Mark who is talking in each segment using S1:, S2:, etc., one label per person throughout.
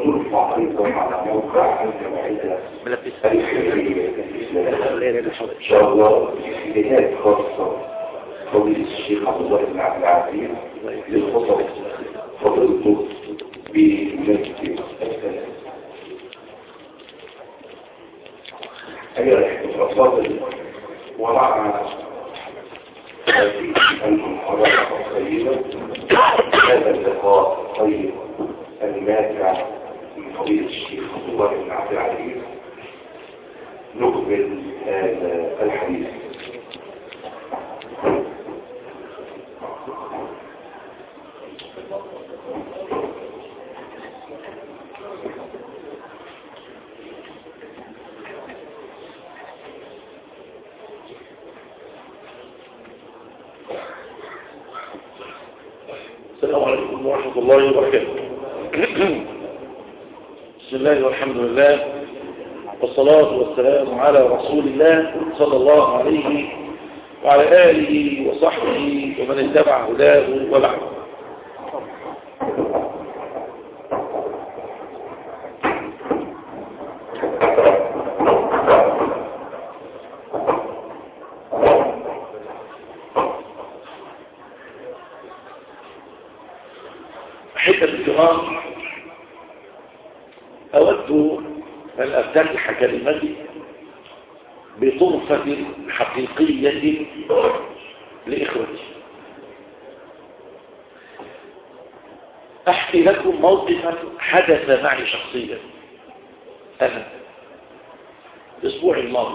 S1: وترفع ايضا على موقع الجمعيه الخيريه الاسلاميه ان شاء الله اجتهاد خاصه فضيله الشيخ عبد الله بن عبد العزيز للخطب فضيلته بمسجد السلام أيها الأخوة الأفاضل ومع هذه المحاضرة الطيبة هذا اللقاء الطيب النافع من فضيلة الشيخ عبد الله بن عبد العزيز نكمل هذا الحديث
S2: السلام عليكم ورحمة الله وبركاته بسم الله والحمد لله والصلاة والسلام على رسول الله صلى الله عليه وعلى آله وصحبه ومن اتبع هداه وبعد أحبة الكرام أود أن أفتتح كلمتي بطرفة حقيقية لإخوتي أحكي لكم موقفا حدث معي شخصيا أنا الأسبوع الماضي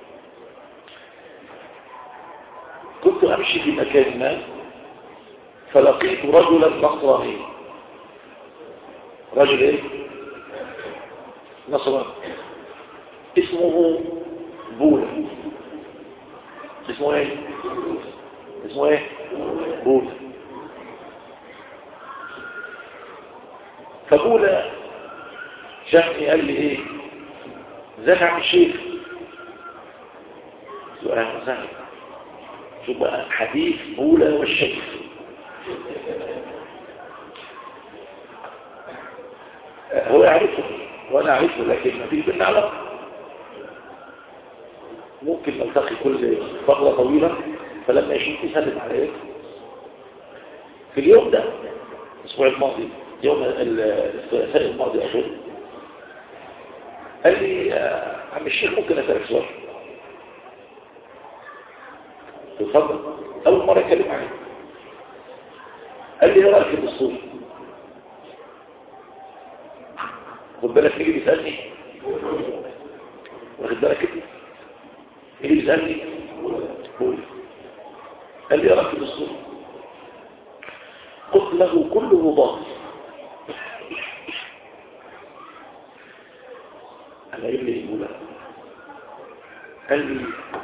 S2: كنت أمشي في مكان ما فلقيت رجلا نصرانيا رجل ايه نصراني اسمه بولا اسمه ايه اسمه ايه بولا فبولا شافني قال لي ايه ازيك يا عم الشيخ سؤال سهل شوف بقى حديث بولا والشيخ هو يعرفه وانا اعرفه لكن ما فيش بيننا علاقه ممكن نلتقي كل فتره طويله فلما يشوف يسلم عليك في اليوم ده الاسبوع الماضي يوم الثلاثاء الماضي اظن قال لي عم الشيخ ممكن اسالك سؤال اتفضل اول مره اتكلم عليه قال لي ايه رايك في الصوت خد بالك مين اللي بيسألني واخد بالك كده مين اللي بيسألني قول قال لي يا رب بالصوت قلت له كله باطل انا قال لي يقول قال لي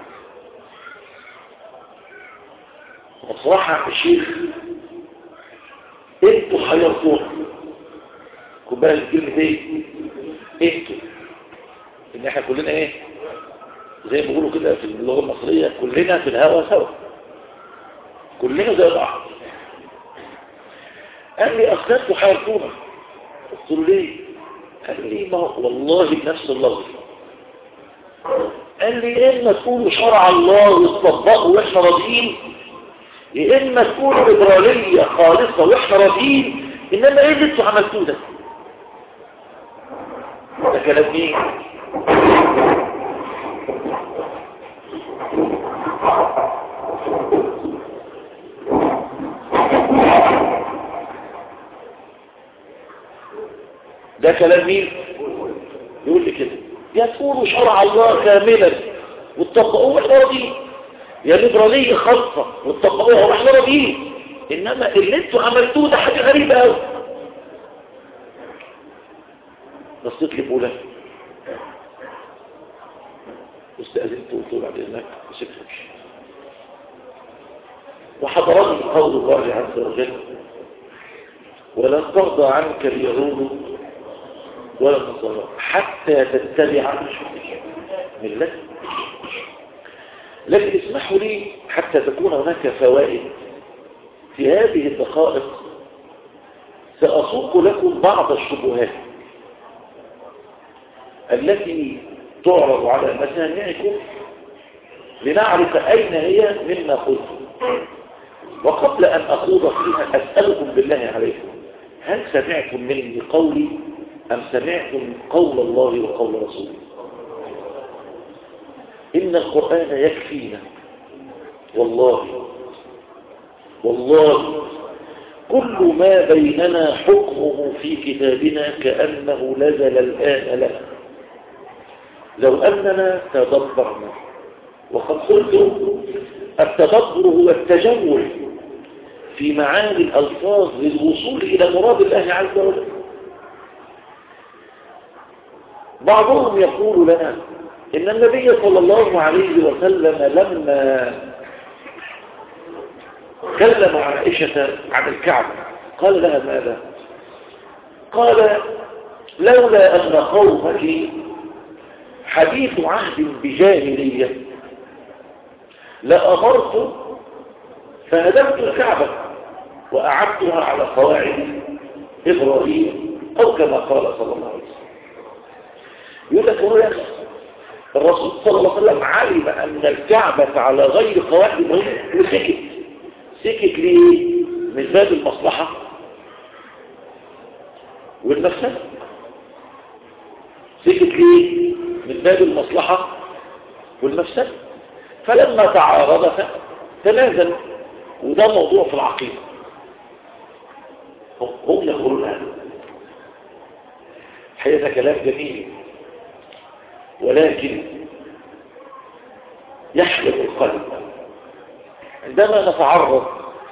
S2: بصراحة الشيخ انتوا حيرتونا خد بالك كلمة ايه انتوا ان احنا كلنا ايه زي ما بيقولوا كده في اللغة المصرية كلنا في الهوا سوا كلنا زي بعض قال لي اخذتوا حيرتونا قلت له ليه قال لي ما والله بنفس اللفظ قال لي يا اما تقولوا شرع الله وتطبقوا واحنا راضيين يا اما تقولوا ليبراليه خالصه واحنا راضيين انما ايه اللي انتوا عملتوه ده ده كلام مين ده كلام مين يقول لي كده يكون شرع الله كاملا واتطبقوه واحنا راضيين يا ليبرالية خاصة واتطبقوها واحنا راضيين انما اللي انتوا عملتوه ده حاجة غريبة قوي بصيت لي بقولها استأذنت وقلت له بعد اذنك وسبت امشي وحضرني قول الله عز وجل ولن ترضى عنك اليهود ولا النصارى حتى تتبع ملتك لكن اسمحوا لي حتى تكون هناك فوائد في هذه الدقائق سأسوق لكم بعض الشبهات التي تعرض على مسامعكم لنعرف أين هي مما قلت وقبل أن أخوض فيها أسألكم بالله عليكم هل سمعتم مني قولي أم سمعتم قول الله وقول رسوله إن القرآن يكفينا والله والله كل ما بيننا حكمه في كتابنا كأنه نزل الآن لنا لو أننا تدبرنا وقد قلت التدبر هو التجول في معاني الألفاظ للوصول إلى مراد الله عز وجل بعضهم يقول لنا إن النبي صلى الله عليه وسلم لما كلم عائشة عن الكعبة قال لها ماذا قال لولا أن قومك حديث عهد بجاهلية لأمرت فهدمت الكعبة وأعدتها على قواعد إبراهيم أو كما قال صلى الله عليه وسلم يقول لك هو الرسول صلى الله عليه وسلم علم أن الكعبة على غير قواعد إبراهيم وسكت سكت ليه من باب المصلحة والمفسدة سكت ليه من باب المصلحة والمفسدة فلما تعارضت تنازل وده موضوع في العقيدة هم يقولون هذا حقيقة كلام جميل ولكن يحلق القلب عندما نتعرض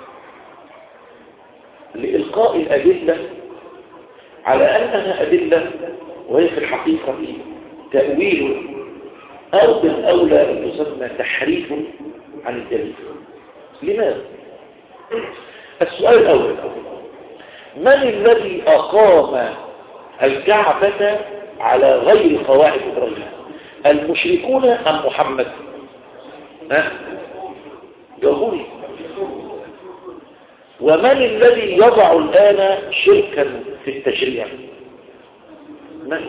S2: لإلقاء الأدلة على أنها أدلة وهي في الحقيقة تأويل أو بالأولى أن يسمى تحريف عن الدليل لماذا؟ السؤال الأول من الذي أقام الكعبة على غير قواعد إبراهيم المشركون أم محمد ها جاوبوني ومن الذي يضع الآن شركا في التشريع من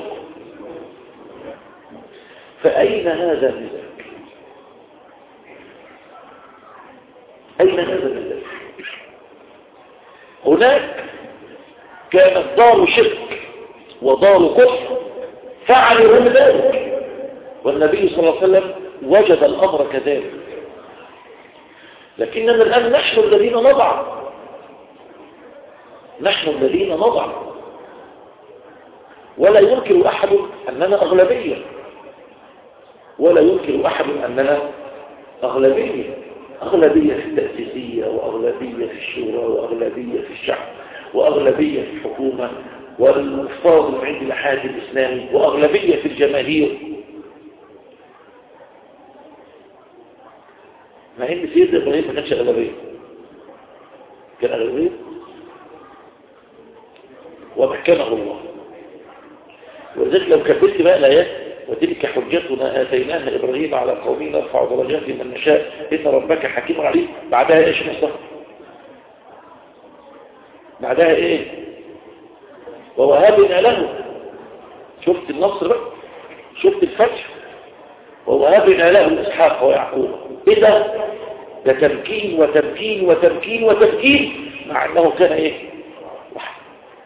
S2: فأين هذا من ذلك أين هذا من ذلك هناك كانت دار شرك ودار كفر فعلوا هم ذلك والنبي صلى الله عليه وسلم وجد الأمر كذلك لكننا الآن نحن الذين نضع نحن الذين نضع ولا ينكر أحد أننا أغلبية ولا ينكر أحد أننا أغلبية أغلبية في التأسيسية وأغلبية في الشورى وأغلبية في الشعب وأغلبية في الحكومة والمفترض من عند الحاج الإسلامي وأغلبية في الجماهير مع ان سيدنا ابراهيم ما كانش اغلبيه كان اغلبيه ومكنه الله ولذلك لو كملت بقى الايات وتلك حجتنا اتيناها ابراهيم على قومه نرفع درجات من نشاء ان ربك حكيم عليم بعدها ايش مصطفى بعدها ايه ووهبنا له شفت النصر بقى شفت الفتح ووهبنا له اسحاق ويعقوب ايه ده ده تمكين وتمكين وتمكين وتمكين مع انه كان ايه واحد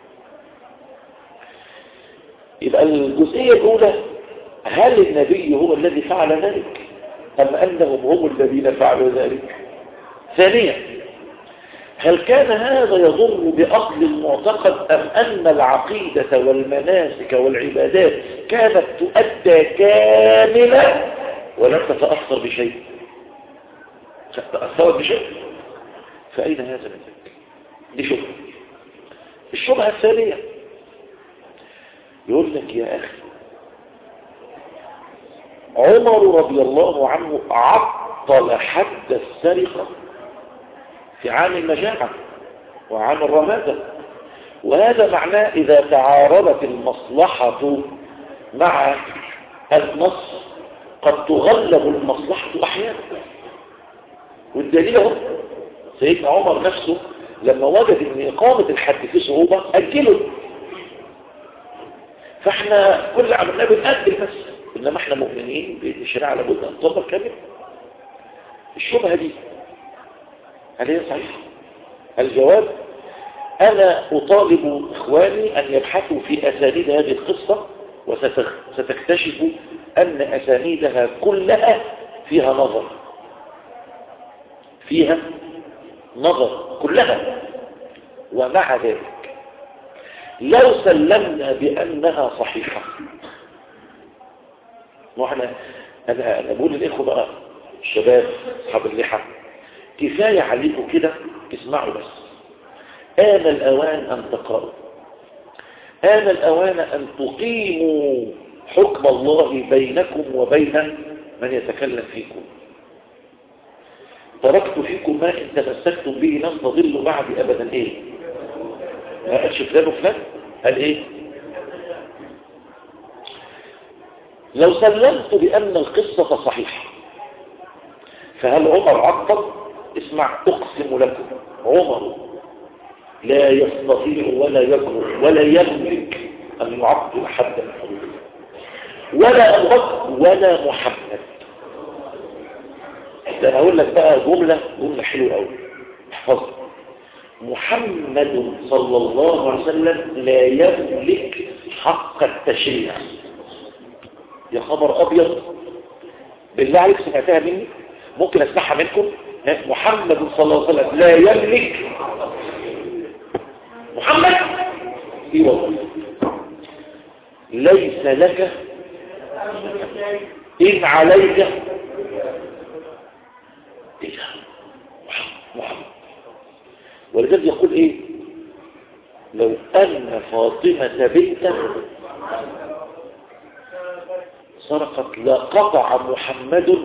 S2: يبقى الجزئية الاولى هل النبي هو الذي فعل ذلك ام انهم هم الذين فعلوا ذلك ثانيا هل كان هذا يضر بأصل المعتقد أم أن العقيدة والمناسك والعبادات كانت تؤدى كاملة ولم تتأثر بشيء تأثرت بشيء فأين هذا من ذلك دي شبهة الشبهة الثانية يقول لك يا أخي عمر رضي الله عنه عطل حد السرقة في عام المجاعة وعام الرمادة وهذا معناه إذا تعارضت المصلحة مع النص قد تغلب المصلحة أحيانا والدليل هو سيدنا عمر نفسه لما وجد ان إقامة الحد فيه صعوبة أجله فاحنا كل اللي عملناه بنقدم بس انما احنا مؤمنين بالشريعه لابد ان تطبق كامل الشبهه دي هل هي صحيحه الجواب انا اطالب اخواني ان يبحثوا في اسانيد هذه القصه وستكتشفوا ان اسانيدها كلها فيها نظر فيها نظر كلها ومع ذلك لو سلمنا بأنها صحيحة واحنا أنا, أنا بقول للإخوة بقى الشباب أصحاب اللحى كفاية عليكم كده اسمعوا بس آن الأوان أن تقرأوا آن الأوان أن تقيموا حكم الله بينكم وبين من يتكلم فيكم تركت فيكم ما إن تمسكتم به لن تضلوا بعد أبدا إيه ما قالش فلان وفلان قال إيه لو سلمت بأن القصة صحيحة فهل عمر عطل اسمع أقسم لكم عمر لا يستطيع ولا يجرؤ ولا يملك أن يعطل حدا من حدوده ولا أبو بكر ولا محمد ده انا اقول لك بقى جملة جملة حلوة قوي احفظها محمد صلى الله عليه وسلم لا يملك حق التشريع يا خبر ابيض بالله عليك سمعتها مني ممكن اسمعها منكم محمد صلى الله عليه وسلم لا يملك محمد اي والله ليس لك إن عليك إيه ده محمد ولذلك يقول إيه لو أن فاطمة بنت سرقت لقطع محمد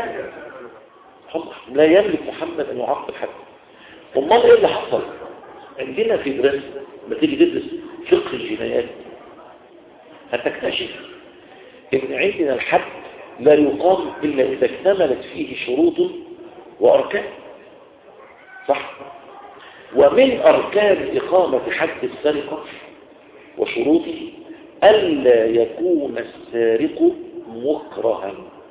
S2: لا يملك محمد أن يعاقب حد امال إيه اللي حصل عندنا في دراسة ما تيجي تدرس فقه الجنايات هتكتشف ان عندنا الحد لا يقام إلا إذا اكتملت فيه شروط وأركان صح ومن أركان إقامة حد السرقة وشروطه ألا يكون السارق مكرها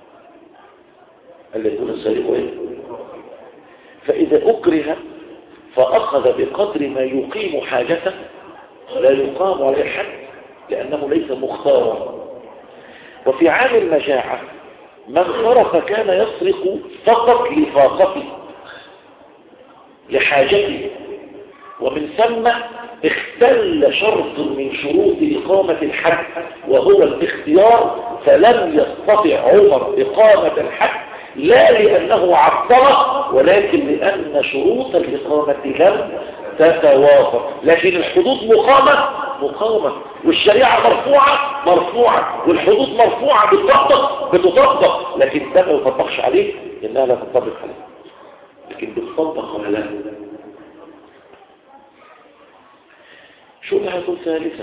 S2: ألا يكون السارق إيه؟ فإذا أكره فأخذ بقدر ما يقيم حاجته لا يقام عليه حد لأنه ليس مختارا وفي عام المجاعة من صرف كان يسرق فقط لفاقته لحاجته ومن ثم اختل شرط من شروط إقامة الحد وهو الاختيار فلم يستطع عمر إقامة الحد لا لأنه عطله ولكن لأن شروط الإقامة لم تتوافق لكن الحدود مقامة مقامة والشريعة مرفوعة مرفوعة والحدود مرفوعة بتطبق بتطبق لكن ده ما يطبقش عليه إنها لا تطبق عليه لكن بتطبق ولا لا شبهة ثالثة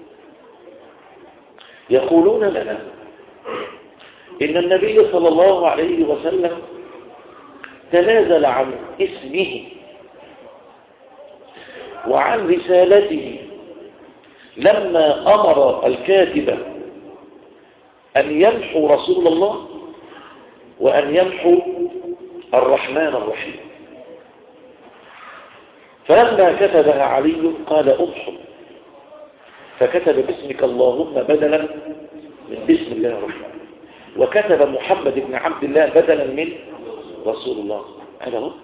S2: يقولون لنا إن النبي صلى الله عليه وسلم تنازل عن اسمه وعن رسالته لما أمر الكاتب أن يمحو رسول الله وأن يمحو الرحمن الرحيم فلما كتبها علي قال أمحو فكتب باسمك اللهم بدلا من بسم الله الرحمن وكتب محمد بن عبد الله بدلا من رسول الله هذا هو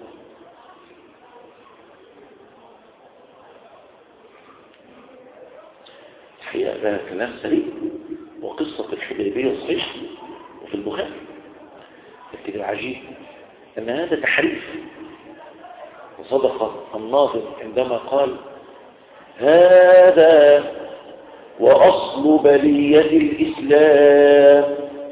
S2: الحقيقة ده كلام سليم وقصة الحديبية صحيح وفي البخاري لكن العجيب أن هذا تحريف وصدق الناظم عندما قال هذا وأصل بلية الإسلام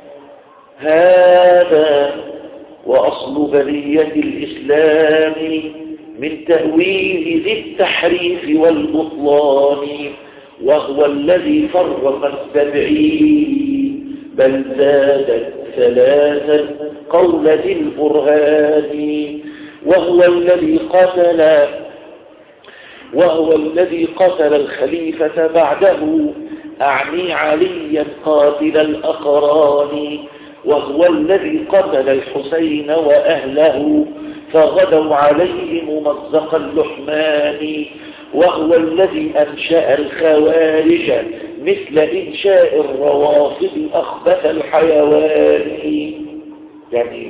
S2: هذا وأصل بلية الإسلام من تأويل ذي التحريف والبطلان وهو الذي فرق السبعين بل زادت ثلاثا قول ذي البرهان وهو الذي قتل وهو الذي قتل الخليفة بعده أعني عليا قاتل الأقران وهو الذي قتل الحسين وأهله فغدوا عليه ممزق اللحمان وهو الذي أنشأ الخوارج مثل إنشاء الروافض أخبث الحيوان يعني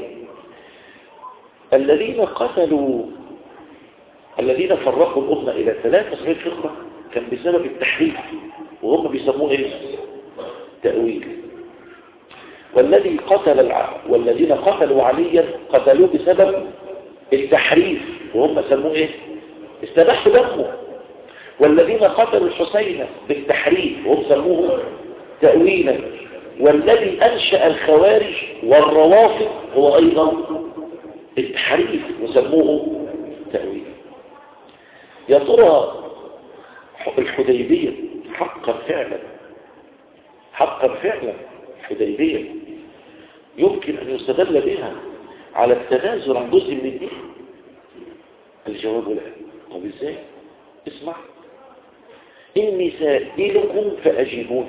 S2: الذين قتلوا الذين فرقوا الأمة إلى ثلاثة غير فرقة كان بسبب التحريف وهم بيسموه إيه؟ تأويل والذي قتل الع... والذين قتلوا عليا قتلوه بسبب التحريف وهم سموه إيه؟ استباحوا دمه والذين قتلوا الحسين بالتحريف وهم سموه تأويلا والذي أنشأ الخوارج والروافض هو أيضا التحريف وسموه تأويلا يا ترى الحديبية حقا فعلا حقا فعلا الحديبية يمكن أن يستدل بها على التنازل عن جزء من الدين الجواب لا طب ازاي اسمع إني سائلكم فأجيبوني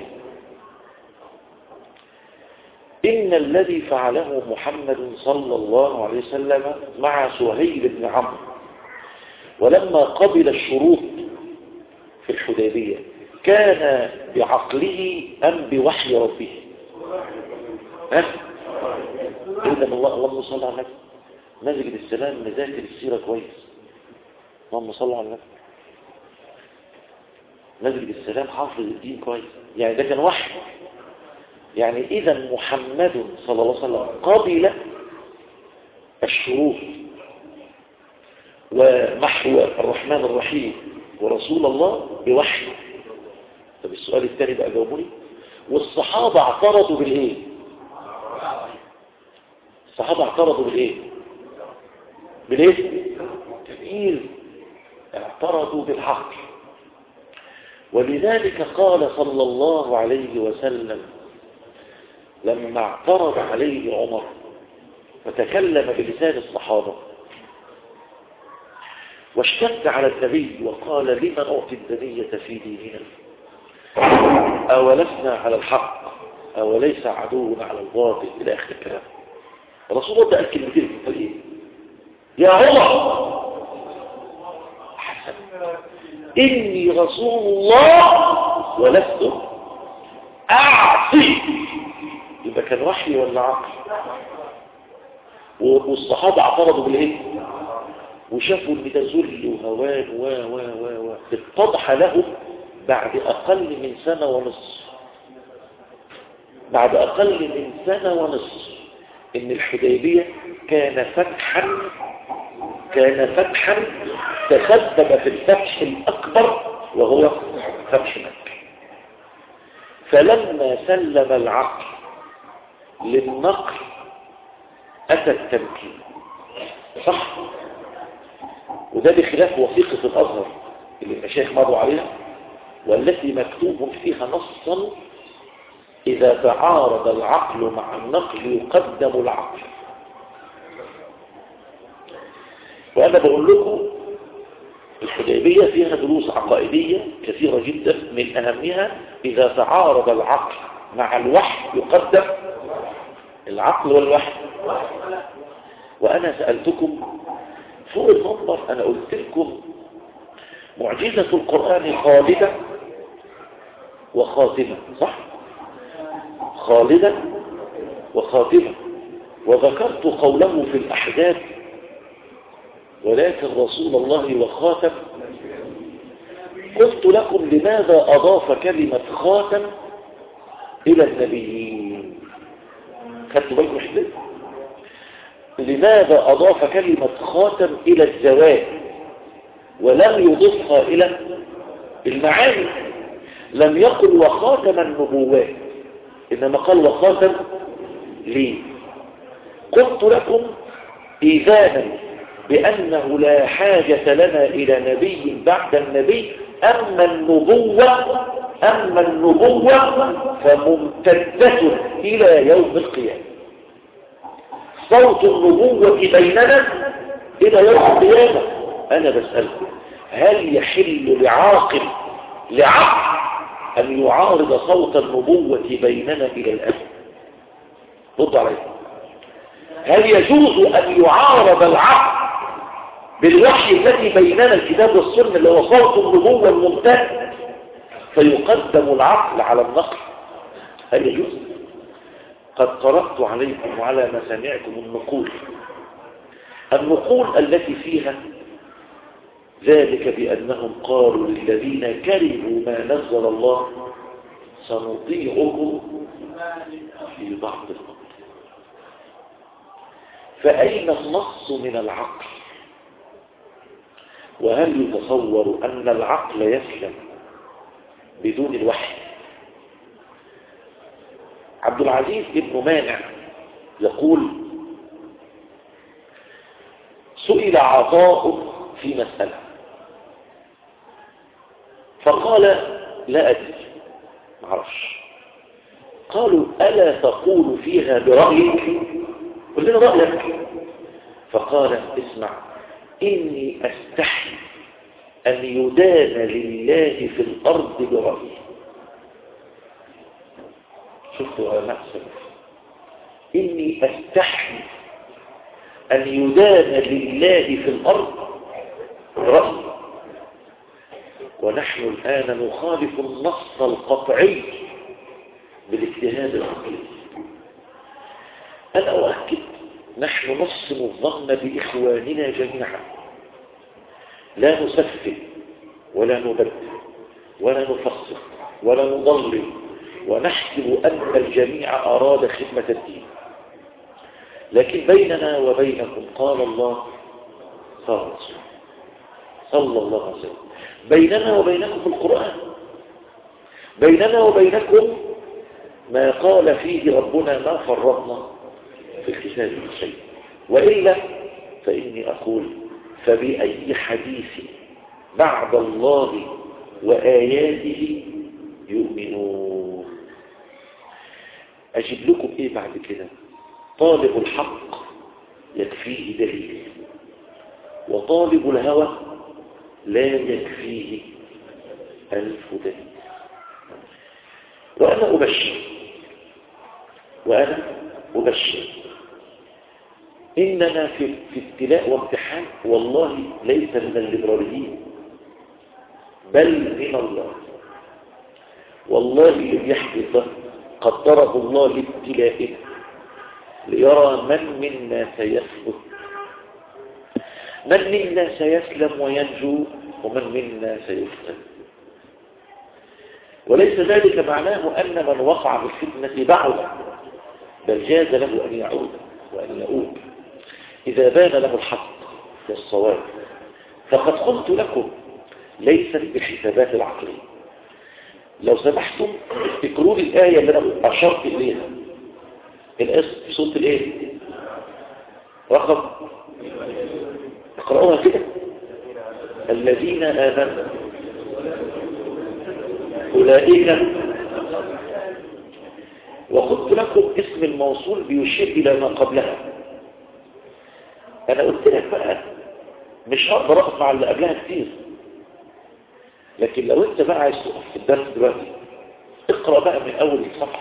S2: إن الذي فعله محمد صلى الله عليه وسلم مع سهيل بن عمرو ولما قبل الشروط في الحديبية كان بعقله أم بوحي ربه ها إذا الله اللهم صل على النبي مسجد السلام مذاكر السيرة كويس اللهم صل على النبي مسجد السلام حافظ الدين كويس يعني ده كان وحي يعني إذا محمد صلى الله عليه وسلم قبل الشروط ومحو الرحمن الرحيم ورسول الله بوحي طب السؤال الثاني بقى جاوبوني والصحابة اعترضوا بالايه الصحابة اعترضوا بالايه بالايه جميل اعترضوا بالعقل ولذلك قال صلى الله عليه وسلم لما اعترض عليه عمر وتكلم بلسان الصحابة واشتد على النبي وقال لمن أعطي الدنية في ديننا أولسنا على الحق أوليس عدونا على الباطل إلى آخر الكلام الرسول الله قال كلمتين قال إيه يا عمر حسن إني رسول الله ولست أعصي يبقى كان وحي ولا عقل والصحابة اعترضوا بالإيه وشافوا ان ده ذل وهوان و و و و اتضح لهم بعد اقل من سنة ونصف بعد اقل من سنة ونصف ان الحديبية كان فتحا كان فتحا تسبب في الفتح الاكبر وهو فتح مكة فلما سلم العقل للنقل اتى التمكين صح وده بخلاف وثيقة الأزهر اللي المشايخ مضوا عليها والتي مكتوب فيها نصا إذا تعارض العقل مع النقل يقدم العقل وأنا بقول لكم الحديبية فيها دروس عقائدية كثيرة جدا من أهمها إذا تعارض العقل مع الوحي يقدم العقل والوحي وأنا سألتكم فوق المنبر أنا قلت لكم معجزة القرآن خالدة وخاتمة صح؟ خالدة وخاتمة وذكرت قوله في الأحداث ولكن رسول الله وخاتم قلت لكم لماذا أضاف كلمة خاتم إلى النبيين خدتوا بالكم حدث لماذا أضاف كلمة خاتم إلى الزواج ولم يضيفها إلى المعاني لم يقل وخاتم النبوات إنما قال وخاتم ليه قلت لكم إيذانا بأنه لا حاجة لنا إلى نبي بعد النبي أما النبوة أما النبوة فممتدة إلى يوم القيامة صوت النبوة بيننا إلى يوم القيامة أنا بسألكم هل يحل لعاقل لعقل أن يعارض صوت النبوة بيننا إلى الآن رد عليه هل يجوز أن يعارض العقل بالوحي الذي بيننا الكتاب والسنة اللي هو صوت النبوة الممتد فيقدم العقل على النقل هل يجوز قد قرأت عليكم وعلى مسامعكم النقول النقول التي فيها ذلك بأنهم قالوا للذين كرهوا ما نزل الله سنطيعه في بعض الأمر فأين النص من العقل وهل يتصور أن العقل يسلم بدون الوحي عبد العزيز ابن مانع يقول سئل عطاء في مسألة فقال لا أدري معرفش قالوا ألا تقول فيها برأيك قل لنا رأيك فقال اسمع إني أستحي أن يدان لله في الأرض برأيي شفتوا أنا إني أستحي أن يدان لله في الأرض برأيي ونحن الآن نخالف النص القطعي بالاجتهاد العقلي أنا أؤكد نحن نحسن الظن بإخواننا جميعا لا نسفل ولا نبدل ولا نفصل ولا نضلل ونحسب أن الجميع أراد خدمة الدين لكن بيننا وبينكم قال الله قال رسول صلى الله عليه وسلم بيننا وبينكم القرآن بيننا وبينكم ما قال فيه ربنا ما فرطنا في الكتاب من شيء وإلا فإني أقول فبأي حديث بعد الله وآياته يؤمنون أجيب لكم إيه بعد كده طالب الحق يكفيه دليل وطالب الهوى لا يكفيه ألف دليل وأنا أبشر وأنا أبشر إننا في, في ابتلاء وامتحان والله ليس من الليبراليين بل من الله والله اللي يحدث ده قدره الله لابتلائه ليرى من منا سيثبت من منا سيسلم وينجو ومن منا سيفتن وليس ذلك معناه أن من وقع في الفتنة بعد بل جاز له أن يعود وأن يؤوب إذا بان له الحق والصواب فقد قلت لكم ليست بالحسابات العقلية لو سمحتم افتكروا لي الآية اللي أنا أشرت إليها الآية في صوت الإيه رقم اقرأوها كده الذين آمنوا أولئك وقلت لكم اسم الموصول بيشير إلى ما قبلها أنا قلت لك بقى مش هقدر أقف مع اللي قبلها كتير لكن لو أنت بقى عايز تقف في الدرس دلوقتي اقرأ بقى من أول الصفحة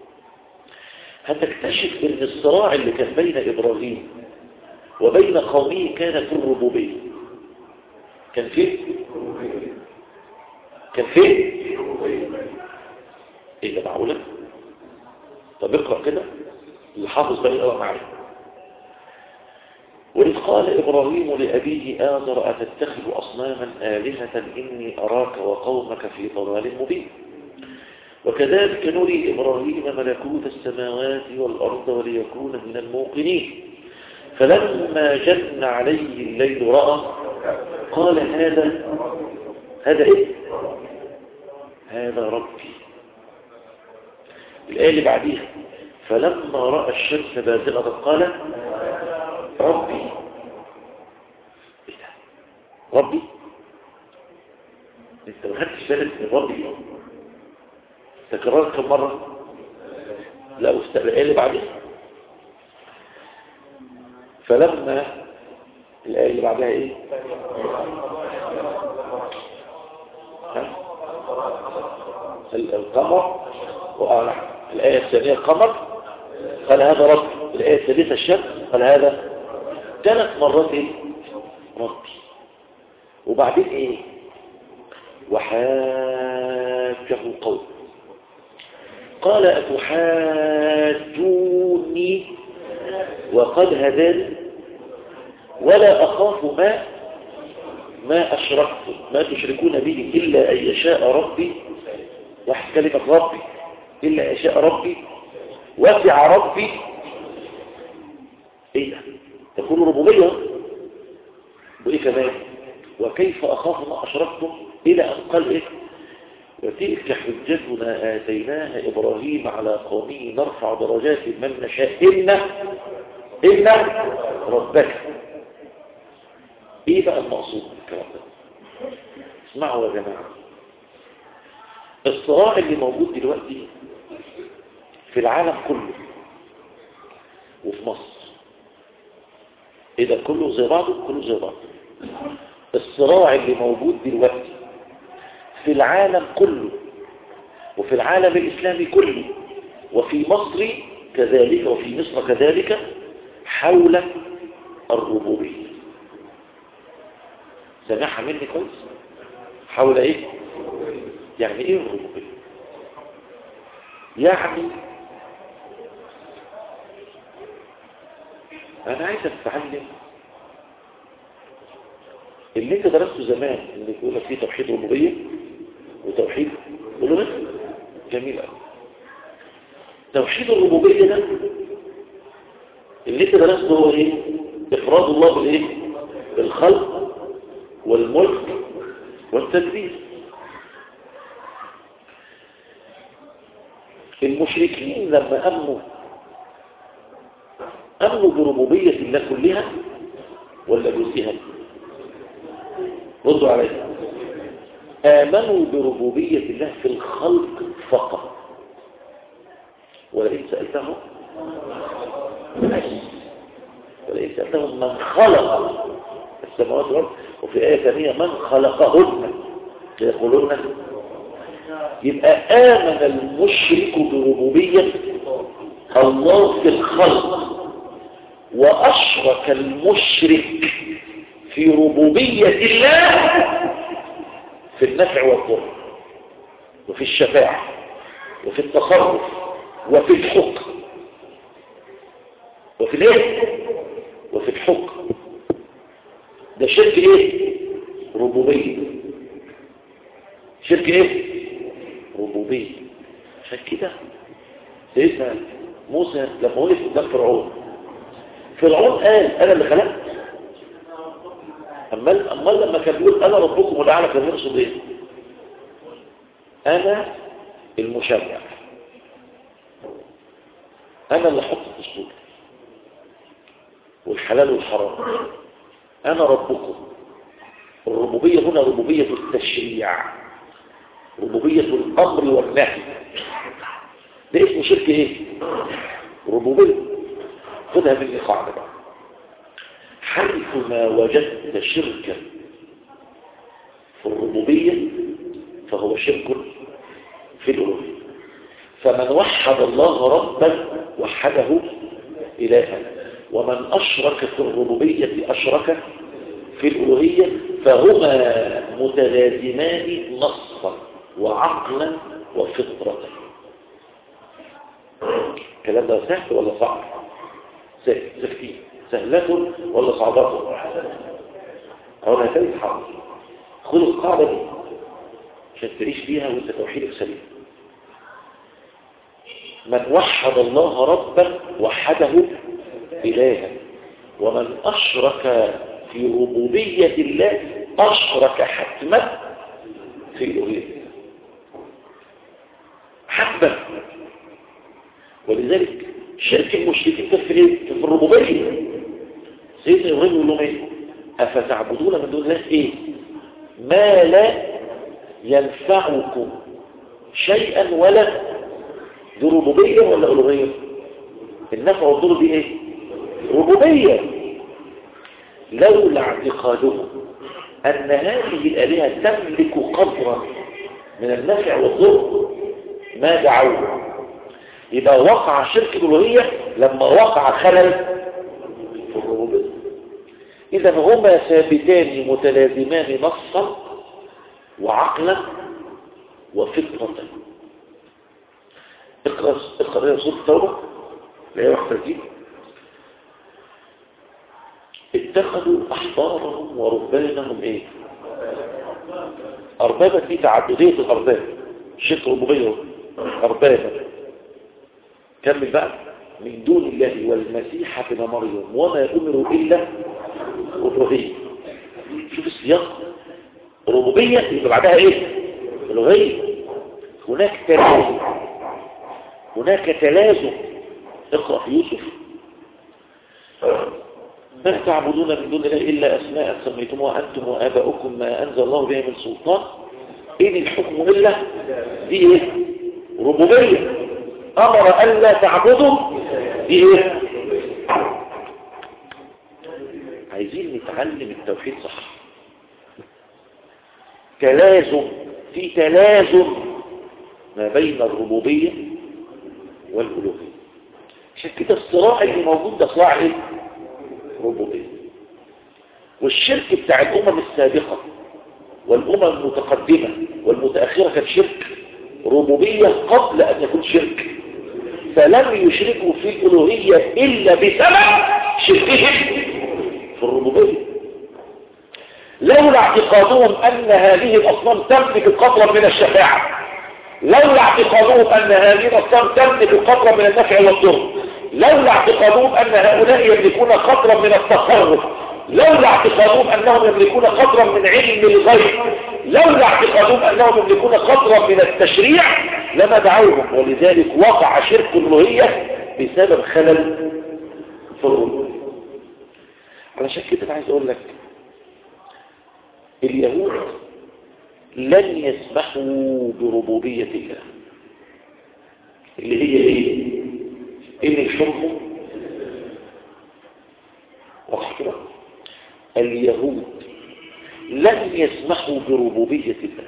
S2: هتكتشف ان الصراع اللي كان بين إبراهيم وبين قومه كان في الربوبية كان فين؟ كان فين؟ ايه ده معقولة؟ طب اقرأ كده اللي حافظ بقى يقرأ معايا وإذ قال إبراهيم لأبيه آذر أتتخذ أصناما آلهة إني أراك وقومك في ضلال مبين وكذلك نري إبراهيم ملكوت السماوات والأرض وليكون من الموقنين فلما جن عليه الليل رأى قال هذا هذا إيه هذا ربي الآية اللي بعديها فلما رأى الشمس بازغة قال ربي إيه ده؟ ربي انت ما خدتش بالك من ربي تكررت كم مرة لا واستقبل ايه اللي بعدها فلما الآية اللي بعدها ايه ها؟ القمر الآية الثانية القمر قال هذا رب الآية الثالثة الشمس قال هذا ثلاث مرات ايه ربي وبعدين ايه وحاجه قوم قال أتحاجوني وقد هداني ولا أخاف ما ما أشركتم ما تشركون به إلا أن يشاء ربي واحد كلمة ربي إلا أن يشاء ربي وسع ربي إيه ده تكون ربوبية وإيه كمان وكيف أخاف ما أشركتم إلى أن قال إيه وتلك حجتنا آتيناها إبراهيم على قومه نرفع درجات من نشاء إن إن ربك إيه بقى المقصود بالكلام ده اسمعوا يا جماعة الصراع اللي موجود دلوقتي في العالم كله وفي مصر إيه ده كله زي بعضه كله زي بعضه الصراع اللي موجود دلوقتي في العالم كله وفي العالم الإسلامي كله وفي مصر كذلك وفي مصر كذلك حول الربوبية سمعها مني كويس حول ايه يعني ايه الربوبية يعني انا عايز اتعلم اللي انت درسته زمان اللي يقول لك فيه توحيد ربوبيه وتوحيد الوهيه جميل قوي توحيد الربوبيه ده اللي انت درسته هو ايه افراد الله بالايه بالخلق والملك والتدبير المشركين لما امنوا امنوا بربوبيه الله كلها ولا جزئها ردوا عليها آمنوا بربوبية الله في الخلق فقط ولئن سألتهم ولئن سألتهم من خلق السماوات والأرض وفي آية ثانية من خلقهن يقولون يبقى آمن المشرك بربوبية الله في الخلق وأشرك المشرك في ربوبية الله في النفع والضر وفي الشفاعة وفي التصرف وفي الحكم وفي الايه وفي الحكم ده شرك ايه ربوبية شرك ايه ربوبية عشان كده سيدنا موسى لما وقف قدام فرعون فرعون قال انا اللي خلقت أمال, أمال لما كان بيقول أنا ربكم الأعلى كان يقصد إيه أنا المشرع أنا اللي أحط الدستور والحلال والحرام أنا ربكم الربوبية هنا ربوبية التشريع ربوبية الأمر والنهي ده اسمه شرك إيه ربوبية خدها مني قاعدة بقى حيثما وجدت شركا في الربوبية فهو شرك في الألوهية فمن وحد الله ربا وحده إلها ومن أشرك في الربوبية أشرك في الألوهية فهما متلازمان نصا وعقلا وفطرة الكلام ده سهل ولا صعب سهل سهل سهلة ولا صعبة أولا ثالث حاضر خذوا القاعدة دي عشان تعيش فيها وانت توحيدك سليم من وحد الله ربا وحده إلها ومن أشرك في ربوبية الله أشرك حتما في الألوهية حتما ولذلك شرك المشركين في في الربوبية سيدنا إبراهيم يقول لهم ايه أفتعبدون من دون الله ايه ما لا ينفعكم شيئا ولا دي ربوبية ولا ألوهية النفع والضر دي ايه ربوبية لولا اعتقادهم أن هذه الآلهة تملك قدرا من النفع والضر ما دعوه يبقى وقع شرك الألوهية لما وقع خلل في الربوبية إذا هما ثابتان متلازمان نصا وعقلا وفطرة اقرأ اقرأ سورة التوبة لا واحدة دي اتخذوا أحبارهم ورهبانهم ايه أربابا في تعددية الأرباب شرك ربوبية أربابا كمل بقى من دون الله والمسيح ابن مريم وما أمروا إلا ألوهية شوف السياق ربوبية يبقى بعدها ايه ألوهية هناك تلازم هناك تلازم اقرأ في يوسف ما تعبدون من دون الله إلا أسماء سميتموها أنتم وآباؤكم ما أنزل الله بها من سلطان إن الحكم إلا دي إيه ربوبية أمر ألا تعبدوا دي إيه عايزين نتعلم التوحيد صح تلازم في تلازم ما بين الربوبية والألوهية عشان كده الصراع اللي موجود ده صراع ايه ربوبية والشرك بتاع الأمم السابقة والأمم المتقدمة والمتأخرة كان شرك ربوبية قبل أن يكون شرك فلم يشركوا في الألوهية إلا بسبب شركهم في الربوبية لولا اعتقادهم أن هذه الأصنام تملك قطرا من الشفاعة لولا اعتقادهم أن هذه الأصنام تملك قطرا من النفع والضر لولا اعتقادهم أن هؤلاء يملكون قطرا من التصرف لولا اعتقادهم أنهم يملكون قطرا من علم الغيب لولا اعتقادهم أنهم يملكون قطرا من التشريع لما دعوهم ولذلك وقع شرك الألوهية بسبب خلل في الربوبية علشان كده أنا عايز أقول لك اليهود لن يسمحوا بربوبية الله اللي هي ايه ان الحكم واضح كده اليهود لن يسمحوا بربوبية الله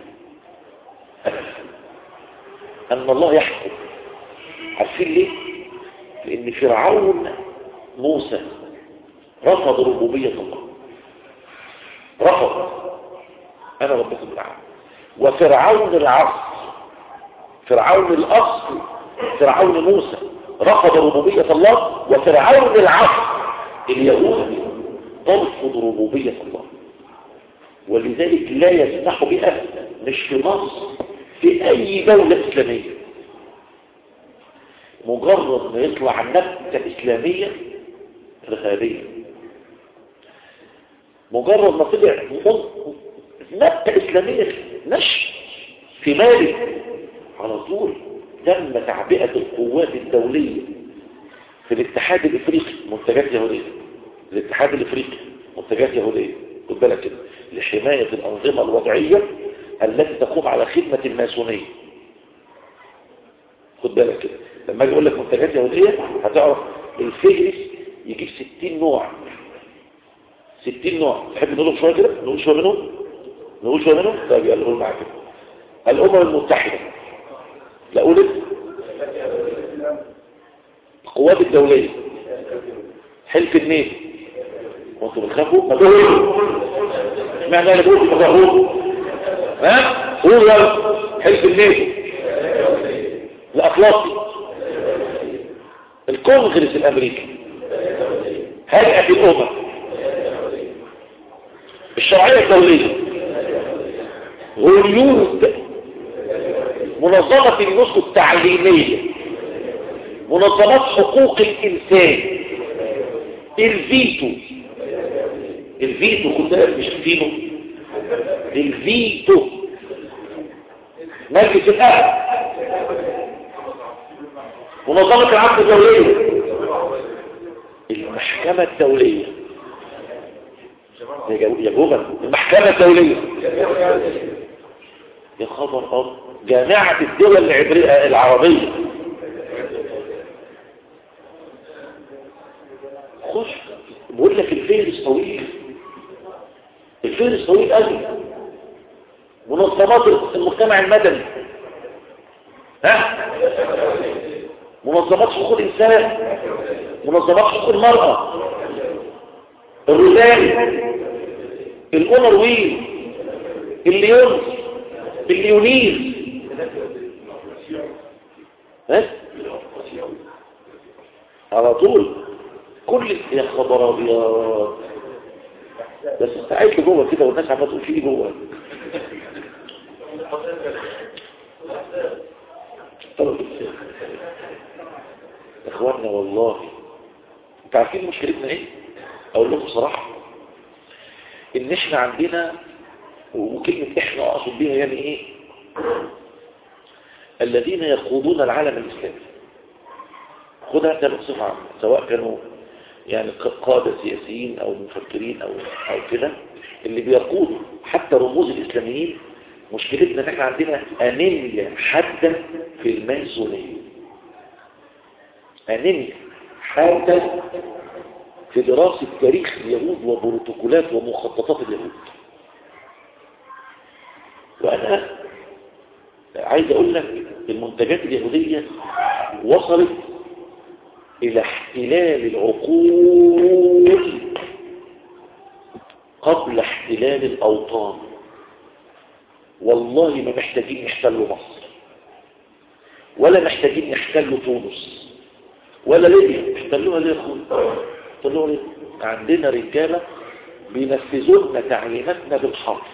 S2: أن الله يحكم عارفين ليه لأن فرعون موسى رفض ربوبية الله رفض أنا ربكم العالم وفرعون العصر فرعون الأصل فرعون موسى رفض ربوبية الله وفرعون العصر اليهود ترفض ربوبية الله ولذلك لا يسمح بها مش في مصر في أي دولة إسلامية مجرد ما يطلع نبتة إسلامية إرهابية مجرد ما طلع نبتة إسلامية نشر في مالي على طول تم تعبئة القوات الدولية في الاتحاد الإفريقي منتجات يهودية الاتحاد الإفريقي منتجات يهودية خد بالك كده لحماية الأنظمة الوضعية التي تقوم على خدمة الماسونية خد بالك كده لما اجي اقول لك منتجات يهودية هتعرف الفهرس يجيب 60 نوع 60 نوع تحب نقولهم شوية كده نقول شوية منهم نقول شوية منهم طيب يلا قول معاك كده الأمم المتحدة لا قول اسم القوات الدولية حلف النيل وانتوا بتخافوا ما تقولوا اشمعنى انا بقول تخافوا ها قول يلا حلف النيل الأطلسي الكونغرس الأمريكي هيئة الأمم الشرعية الدولية غيود منظمة اليونسكو التعليمية منظمات حقوق الإنسان الفيتو الفيتو كنت مش فيتو الفيتو مجلس الأهل منظمة العقد الدولية المحكمة الدولية يا جوجل المحكمة الدولية يا خبر أرض جامعة الدول العبرية العربية خش بقول لك الفهرس طويل الفهرس طويل قوي منظمات المجتمع المدني ها منظمات حقوق الإنسان منظمات حقوق المرأة الرجال الأونر ويل الليونز الليونيز ها على طول كل يا خبر ابيض بس استعيد لجوه كده والناس عماله تقول في ايه جوه اخواننا والله انتوا عارفين مشكلتنا ايه اقول لكم صراحه ان احنا عندنا وكلمه احنا اقصد بيها يعني ايه الذين يخوضون العالم الاسلامي خدها انت بصفه عامه سواء كانوا يعني قادة سياسيين او مفكرين او او كده اللي بيقودوا حتى رموز الاسلاميين مشكلتنا ان احنا عندنا انيميا حادة في الماسونية انيميا حادة في دراسة تاريخ اليهود وبروتوكولات ومخططات اليهود وانا عايز اقول لك المنتجات اليهودية وصلت الى احتلال العقول قبل احتلال الاوطان والله ما محتاجين نحتلوا مصر ولا محتاجين نحتلوا تونس ولا ليبيا احتلوها ليه يا اخويا احتلوها ليه عندنا رجاله بينفذوا لنا تعليماتنا بالحرف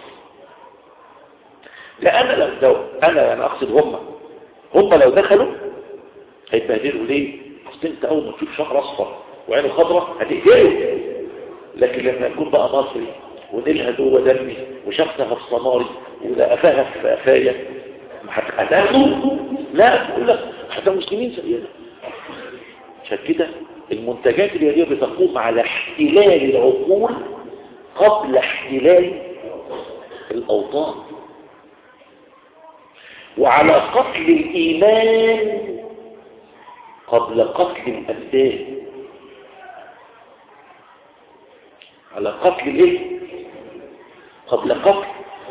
S2: لا انا لو دو انا انا اقصد هم هم لو دخلوا هيتبهدلوا ليه اصل انت اول ما تشوف شهر اصفر وعينه خضراء هتقتله لكن لما يكون بقى مصري ونيلها جوه دمي وشفتها في صماري ولقفاها في قفايا هتاخده لا بقول لك احنا مسلمين سيئنا عشان كده المنتجات اليهوديه بتقوم على احتلال العقول قبل احتلال الاوطان وعلى قتل الايمان قبل قتل الابدان على قتل الايه قبل قتل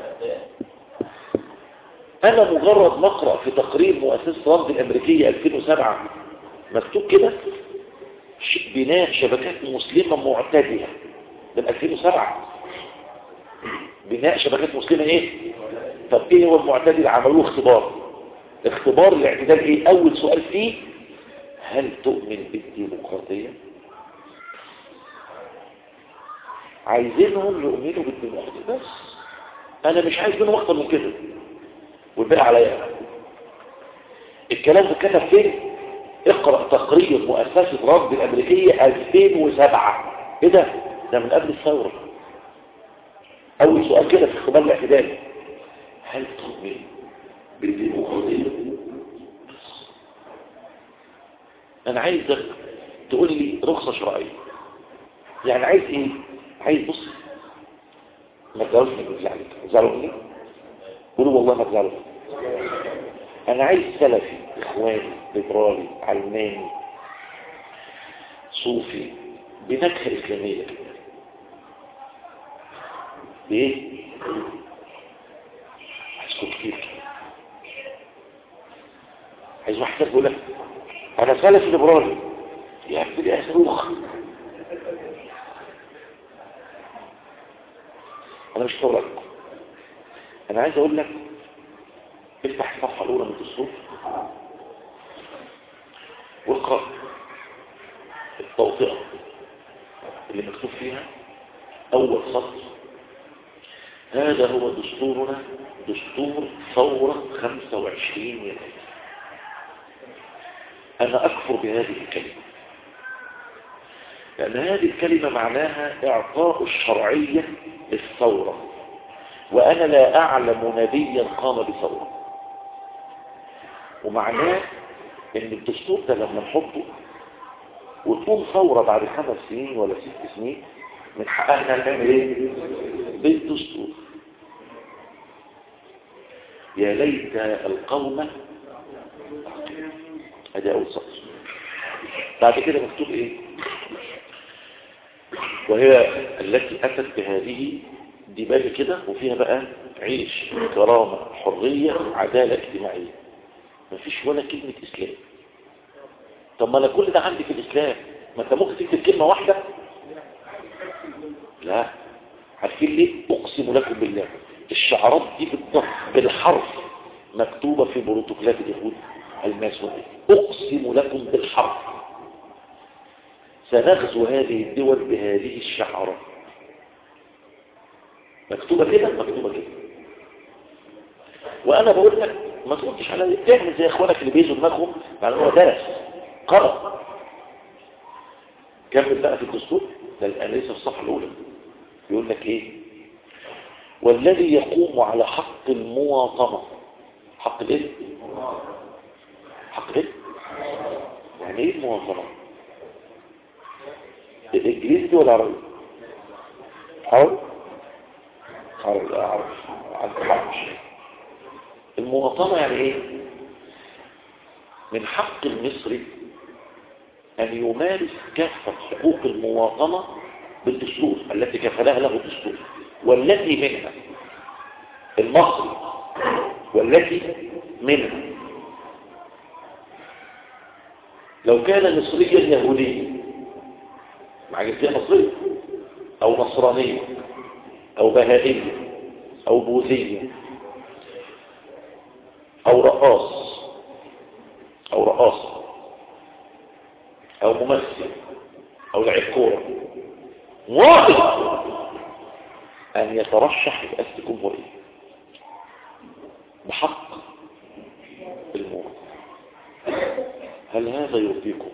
S2: انا مجرد مقرأ في تقرير مؤسسة رمز الامريكية 2007 مكتوب كده بناء شبكات مسلمة معتدلة من 2007 بناء شبكات مسلمة ايه طب ايه هو المعتدل عملوه اختبار اختبار الاعتدال ايه اول سؤال فيه هل تؤمن بالديمقراطية عايزينهم يؤمنوا بالديمقراطية بس انا مش عايز منهم اكتر من كده والباقي عليا الكلام ده كتب فين اقرأ تقرير مؤسسة رد الامريكية 2007 ايه ده ده من قبل الثورة اول سؤال كده في اختبار الاعتدال هل تؤمن بالديمقراطية انا عايزك تقول لي رخصة شرعية يعني عايز ايه عايز بص ما تزعلوش مني بالله عليك تزعلوا مني قولوا والله ما تزعلوا انا عايز سلفي اخواني ليبرالي علماني صوفي بنكهة اسلامية بايه هسكت كتير عايز واحد يقول لك انا سلفي ليبرالي يا ابني يا صاروخ انا مش هقول لك انا عايز اقول لك افتح الصفحه الاولى من الدستور واقرا التوطئه اللي مكتوب فيها اول سطر هذا هو دستورنا دستور ثورة 25 يناير أنا أكفر بهذه الكلمة لأن هذه الكلمة معناها إعطاء الشرعية للثورة وأنا لا أعلم نبيا قام بثورة ومعناه ان الدستور ده لما نحطه وتقوم ثورة بعد خمس سنين ولا ست سنين من حقها انها تعمل ايه بالدستور يا ليت القوم ادي اول سطر بعد كده مكتوب ايه وهي التي اتت بهذه دي باب كده وفيها بقى عيش كرامة حرية عدالة اجتماعية مفيش ولا كلمة اسلام طب ما انا كل ده عندي في الاسلام ما انت ممكن تكتب كلمة واحدة لا عارفين ليه اقسم لكم بالله الشعارات دي بالضبط بالحرف مكتوبة في بروتوكولات اليهود الماسونية اقسم لكم بالحرف سنغزو هذه الدول بهذه الشعارات مكتوبة كده مكتوبة كده وانا بقول لك ما تقولش على تعمل زي اخوانك اللي بيزوا دماغهم مع هو درس قرأ كمل بقى في الدستور ده الان ليس في الصفحه الاولى يقول لك ايه والذي يقوم على حق المواطنه حق الايه حق ايه يعني ايه المواطنه الانجليزي ولا عربي عربي عربي اعرف عن المواطنه يعني ايه من حق المصري أن يمارس كافة حقوق المواطنة بالدستور التي كفلها له الدستور والتي منها المصري والتي منها لو كان مصريا يهوديا مع جنسية مصرية أو نصرانية أو بهائية أو بوذية أو رقاص أو رقاصة او ممثل او لعيب كوره واحد ان يترشح لرئاسه الجمهوريه بحق الموت هل هذا يرضيكم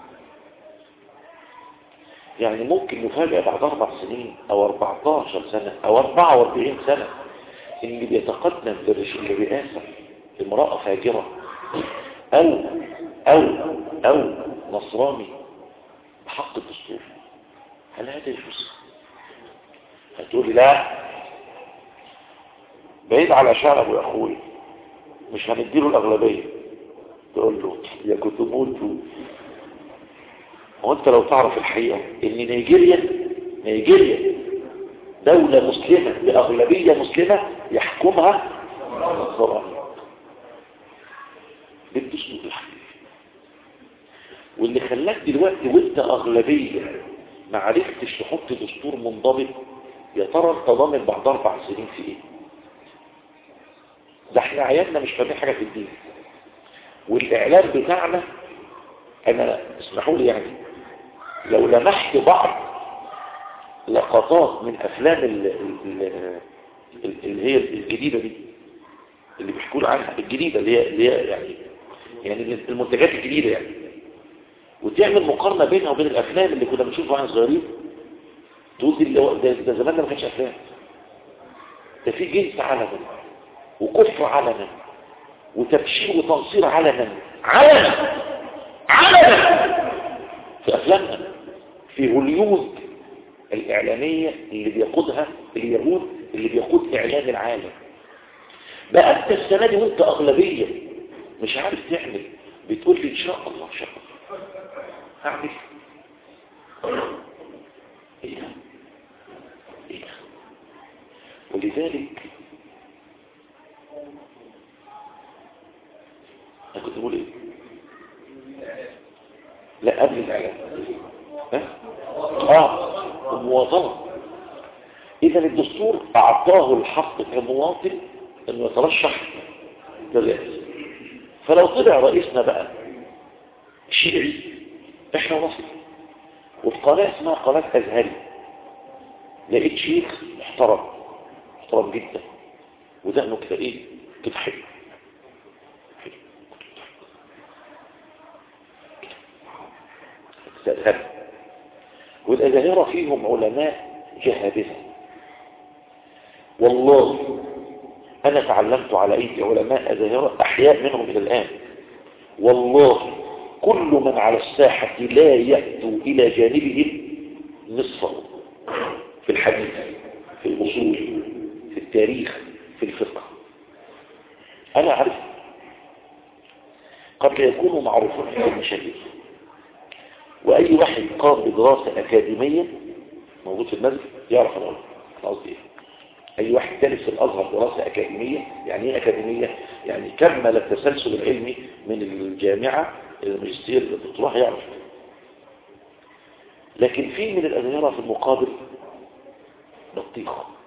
S2: يعني ممكن نفاجأ بعد اربع سنين او 14 سنة او 44 سنة ان اللي بيتقدم للرئاسة امرأة فاجرة او او او نصراني بحق الدستور هل هذا يجوز هتقول لي لا بعيد على شعب يا اخوي مش هنديله الاغلبيه تقول له يا كنت موتوا هو انت لو تعرف الحقيقه ان نيجيريا نيجيريا دولة مسلمة بأغلبية مسلمة يحكمها نصراني بالدستور الحقيقي واللي خلاك دلوقتي وانت اغلبية ما عرفتش تحط دستور منضبط يا ترى انت ضامن بعد اربع سنين في ايه ده احنا عيالنا مش فاهمين حاجة في الدين والاعلام بتاعنا انا اسمحوا لي يعني لو لمحت بعض لقطات من افلام اللي هي الجديدة دي اللي بيحكوا عنها الجديدة اللي هي, اللي هي يعني يعني المنتجات الجديدة يعني وتعمل مقارنة بينها وبين الأفلام اللي كنا بنشوفها واحنا صغيرين تقول دي ده, ده زمان ما كانش أفلام ده في جنس علنا وكفر علنا وتبشير وتنصير علنا علنا علنا في أفلامنا في هوليود الإعلامية اللي بيقودها اليهود اللي بيقود إعلام العالم بقى أنت السنة دي وانت أغلبية مش عارف تعمل بتقول لي إن شاء الله إن شاء الله هعمل ايه ده ايه ده ولذلك انا كنت بقول ايه لا قبل الاعلان ها اه المواطنه اذا الدستور اعطاه الحق كمواطن انه يترشح للرئاسه فلو طلع رئيسنا بقى شيعي احنا وصل وفي قناة اسمها قناة ازهري لقيت شيخ محترم محترم جدا ودقنه كده ايه كده حلو استأذهب والأزاهرة فيهم علماء جهابذة والله أنا تعلمت على أيدي علماء أزاهرة أحياء منهم إلى الآن والله كل من على الساحة لا يأتوا إلى جانبهم نصفه في الحديث في الأصول في التاريخ في الفقه أنا أعرف قد لا يكونوا معروفون في المشاهير وأي واحد قام بدراسة أكاديمية موجود في المسجد يعرف أنا قصدي إيه أي واحد دارس في الأزهر دراسة أكاديمية يعني إيه أكاديمية؟ يعني كمل التسلسل العلمي من الجامعة الماجستير الدكتوراه هيعرف لكن في من الأزهرة في المقابل بطيخ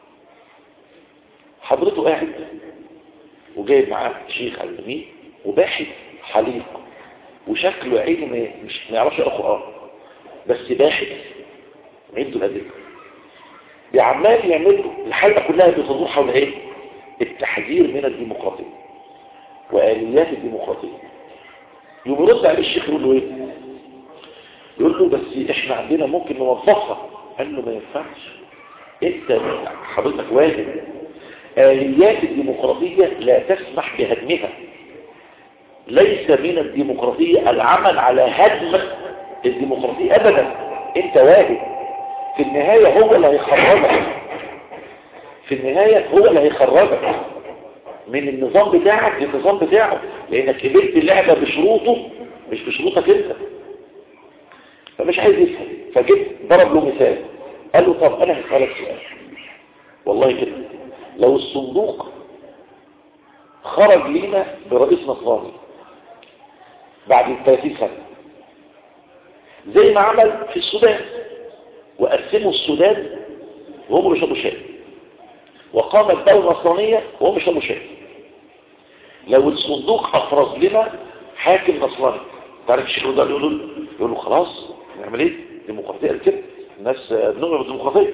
S2: حضرته قاعد وجايب معاه شيخ على اليمين وباحث حليق وشكله عينه ما- مش ما يعرفش يقرا قرآن بس باحث عنده الأدلة بعمال يعمل له الحلقة كلها بتدور حول ايه التحذير من الديمقراطية وآليات الديمقراطية يقوم يرد عليه الشيخ يقول له ايه يقول له بس احنا عندنا ممكن نوظفها قال له ما ينفعش انت حضرتك واجب آليات الديمقراطية لا تسمح بهدمها ليس من الديمقراطية العمل على هدم الديمقراطية ابدا انت واجب في النهاية هو اللي هيخرجك في النهاية هو اللي هيخرجك من النظام بتاعك للنظام بتاعه لانك قبلت اللعبة بشروطه مش بشروطك انت فمش عايز يفهم فجيت ضرب له مثال قال له طب انا هسألك سؤال والله كده لو الصندوق خرج لينا برئيس نصراني بعد 30 سنة زي ما عمل في السودان وقسموا السودان وهم بيشربوا شاي وقامت دولة نصرانية وهم بيشربوا شاي لو الصندوق افرز لنا حاكم نصراني تعرف الشيخ ده يقول له يقول له خلاص نعمل ايه ديمقراطيه قال كده الناس بنؤمن بالديمقراطيه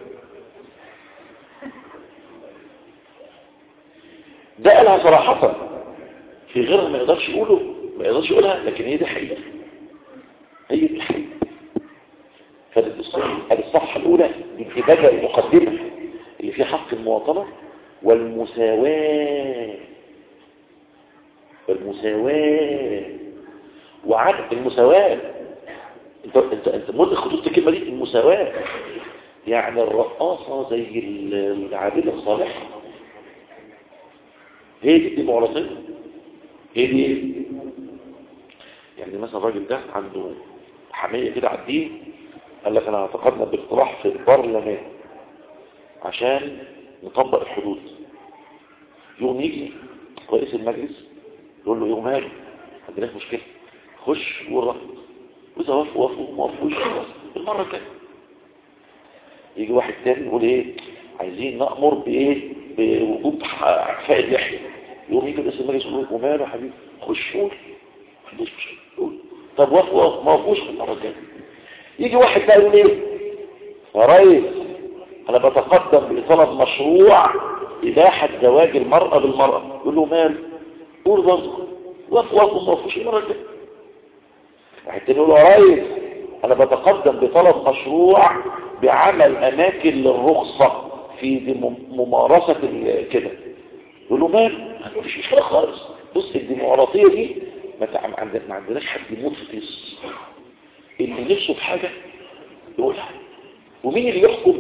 S2: ده قالها صراحة في غيرها ما يقدرش يقوله ما يقدرش يقولها لكن هي دي حقيقة هي دي الحقيقة هذه الصفحة الأولى بالإبادة المقدمة اللي فيها حق المواطنة والمساواة المساواة وعدم المساواة انت انت انت مدرك خطوط الكلمة دي المساواة يعني الرقاصة زي العابدة الصالحة هي دي الديمقراطية هي دي ايه؟ يعني مثلا الراجل ده عنده حمية كده على الدين قال لك انا اعتقدنا باقتراح في البرلمان عشان نطبق الحدود يوم يجي رئيس المجلس يقول له يوم هاجي عندناش مشكلة خش والرفض وإذا وافقوا وافقوا ما وافقوش المرة الثانية يجي واحد تاني يقول ايه عايزين نأمر بايه بوجوب اعفاء اللحية يوم يجي رئيس المجلس يقول له وماله يا حبيبي خش قول محدش مش قول طب وافقوا ما وافقوش المرة الثانية يجي واحد بقى يقول ايه يا ريس انا بتقدم بطلب مشروع اباحة زواج المرأة بالمرأة يقول له مال قول برضه وافقوا وافقوا ما وافقوش المرة الثانية واحد تاني يقول له يا ريس انا بتقدم بطلب مشروع بعمل اماكن للرخصة في دي ممارسة كده يقول له مال مفيش مشكلة خالص بص الديمقراطية دي ما ما عندناش حد يموت في طيس اللي نفسه في حاجة يقولها ومين اللي يحكم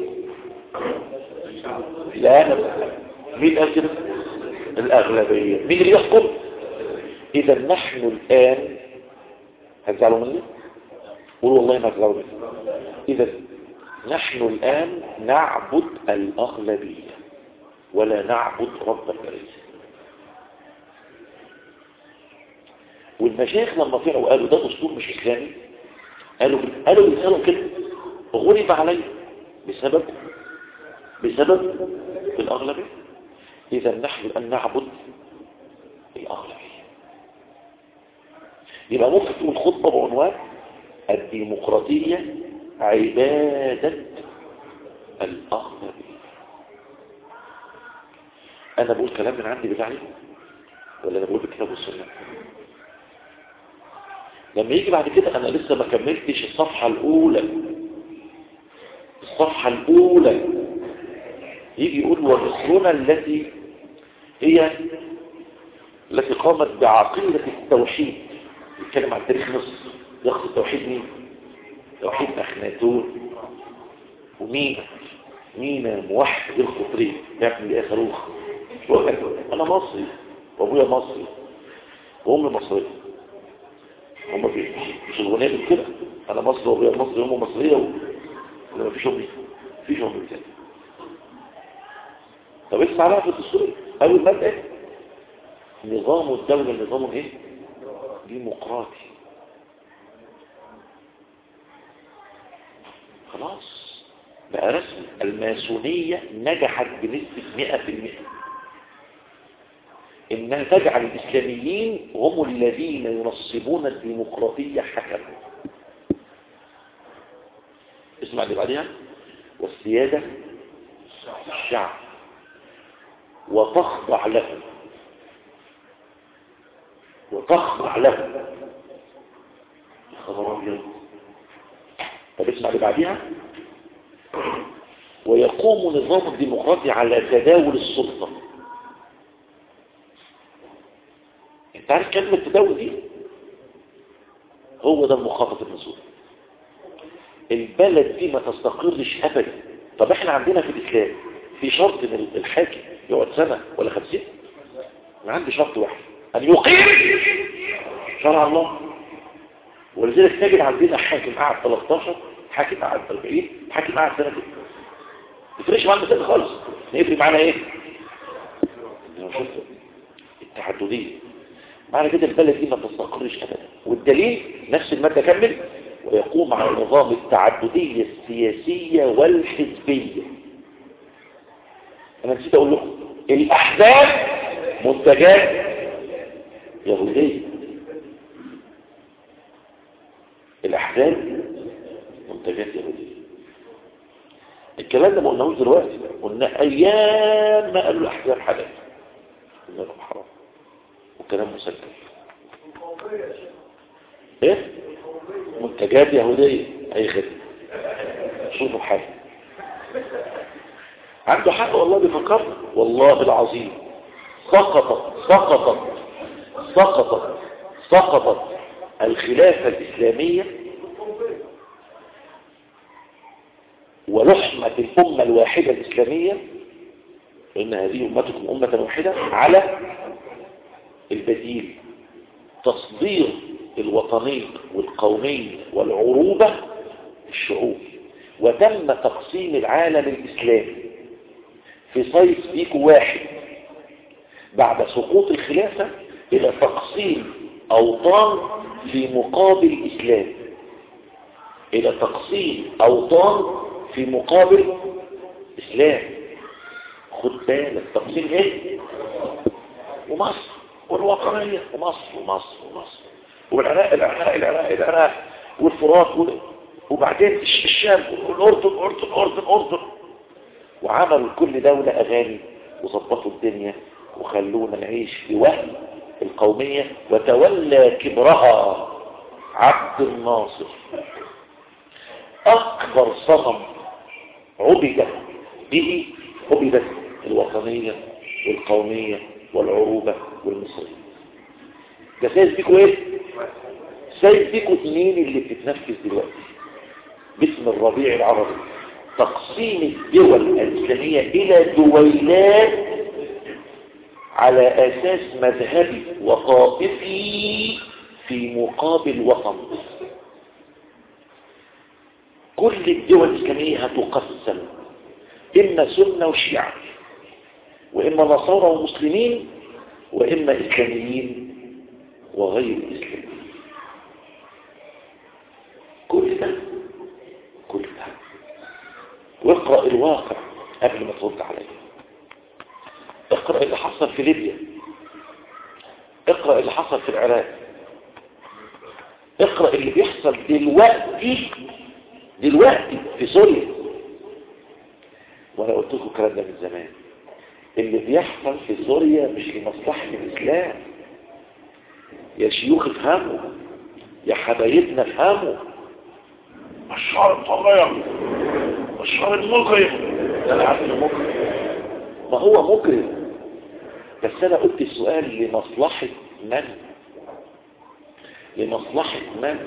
S2: لا أنا مين قال كده الأغلبية مين اللي يحكم إذا نحن الآن هتزعلوا مني قولوا والله ما هتزعلوا مني إذا نحن الآن نعبد الأغلبية ولا نعبد رب البرية والمشايخ لما طلعوا قالوا ده دستور مش إسلامي قالوا قالوا بيسألوا كده غلب عليه بسبب بسبب الأغلبية إذا نحن أن نعبد الأغلبية يبقى ممكن تقول خطبة بعنوان الديمقراطية عبادة الأغلبية أنا بقول كلام من عندي بتاعي ولا أنا بقول بالكتاب والسنة لما يجي بعد كده أنا لسه ما كملتش الصفحة الأولى الصفحة الأولى يجي يقول ومصرنا التي هي التي قامت بعقيدة التوحيد يتكلم عن تاريخ مصر يقصد توحيد مين توحيد أخناتون ومين مين موحد الخطري يعمل ايه صاروخ انا مصري وابويا مصري وامي مصريه هم في مش الغنية كده انا مصري وابويا مصري وامي مصريه ولا ما فيش امي فيش امي كده طب اسمع عليها في الدستور اول ماده ايه نظام الدوله نظام ايه ديمقراطي خلاص بقى رسمي الماسونية نجحت بنسبة 100% إنها تجعل الإسلاميين هم الذين ينصبون الديمقراطية حكما اسمع اللي بعدها والسيادة الشعب وتخضع له وتخضع له خبر أبيض طب اسمع اللي بعدها ويقوم نظام الديمقراطي على تداول السلطة انت عارف كلمة تداول دي هو ده المخافض النزول البلد دي ما تستقرش ابدا طب احنا عندنا في الاسلام في شرط ان الحاكم يقعد سنة ولا خمسين انا عندي شرط واحد ان يقيم شرع الله ولذلك تجد عندنا حاكم قعد 13 حاكم قعد 40 حاكم قعد سنة ما يفرقش معانا المسائل خالص يفرق معانا ايه التعددية معنى كده البلد دي ما تستقرش ابدا والدليل نفس المادة كمل ويقوم على نظام التعددية السياسية والحزبية انا نسيت اقول لكم الاحزاب منتجات يهودية الاحزاب منتجات يهودية الكلام ده ما قلناهوش دلوقتي قلنا ايام ما قالوا الاحزاب حلال قلنا لهم حرام وكلام مسجل ايه منتجات يهودية اي خدمة شوفوا حاجة عنده حق والله بيفكرنا والله العظيم سقطت سقطت سقطت سقطت الخلافة الإسلامية ولحمة الأمة الواحدة الإسلامية إن هذه أمتكم أمة واحدة على البديل تصدير الوطنية والقومية والعروبة الشعوب وتم تقسيم العالم الإسلامي في صيف بيكو واحد بعد سقوط الخلافة إلى تقسيم أوطان في مقابل إسلام إلى تقسيم أوطان في مقابل إسلام خد بالك تقسيم إيه ومصر والوطنية ومصر ومصر ومصر والعراق العراق العراق العراق والفرات وبعدين الشام والأردن الأردن الأردن الأردن وعملوا كل دولة أغاني وظبطوا الدنيا وخلونا نعيش في وهم القومية وتولى كبرها عبد الناصر أكبر صنم عبد به عبدت الوطنية والقومية والعروبة والمصرية ده سايز بيكو ايه سايز بيكو اتنين اللي بتتنفذ دلوقتي باسم الربيع العربي تقسيم الدول الإسلامية إلى دويلات على أساس مذهبي وطائفي في مقابل وطن كل الدول الإسلامية هتقسم إما سنة وشيعة وإما نصارى ومسلمين وإما إسلاميين وغير إسلاميين كل ده كل ده واقرأ الواقع قبل ما ترد عليه اقرأ اللي حصل في ليبيا اقرأ اللي حصل في العراق اقرأ اللي بيحصل دلوقتي دلوقتي في سوريا وانا قلت لكم الكلام ده من زمان اللي بيحصل في سوريا مش لمصلحة الإسلام يا شيوخ افهموا يا حبايبنا افهموا بشار الطغير بشار المجرم انا عارف انه مجرم ما هو مجرم بس انا قلت السؤال لمصلحة من لمصلحة من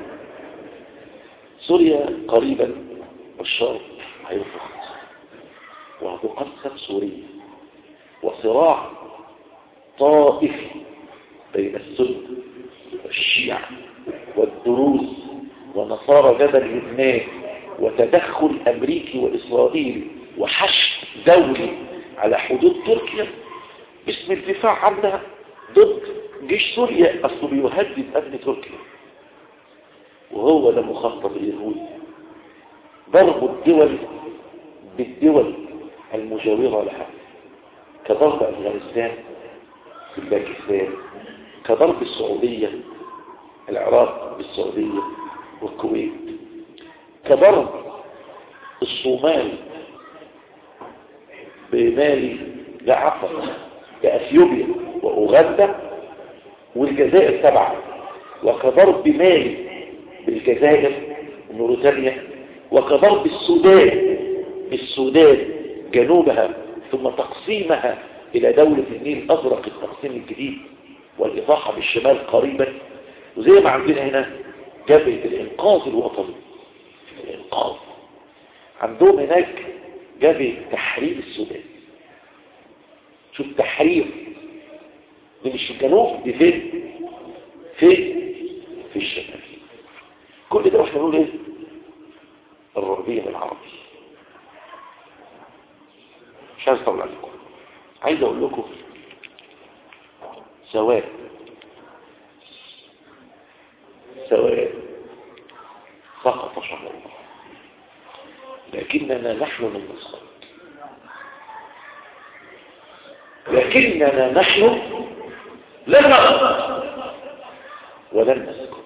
S2: سوريا قريبا بشار هيرفض وهتقسم سوريا وصراع طائفي بين السنة والشيعة والدروز ونصارى جبل لبنان وتدخل أمريكي وإسرائيلي وحشد دولي على حدود تركيا باسم الدفاع عنها ضد جيش سوريا أصله بيهدد أمن تركيا وهو ده مخطط اليهودي ضرب الدول بالدول المجاورة لها كضرب أفغانستان بالباكستان كضرب السعودية العراق بالسعودية والكويت كضرب الصومال بمالي لا عفوا بأثيوبيا وأوغندا والجزائر تبعا وكضرب مالي بالجزائر وموريتانيا وكضرب السودان السودان جنوبها ثم تقسيمها إلى دولة النيل الأزرق التقسيم الجديد والإطاحة بالشمال قريبا وزي ما عندنا هنا جبهة الإنقاذ الوطني الإنقاذ عندهم هناك جبهة تحرير السودان شوف تحرير دي مش الجنوب دي فين فين في الشمال كل ده احنا بنقول ايه الربيع العربي مش عايز اطول عليكم عايز اقول لكم سواء سواء سقط شرع الله لكننا نحن من نسقط لكننا نحن لن نسقط ولن نسقط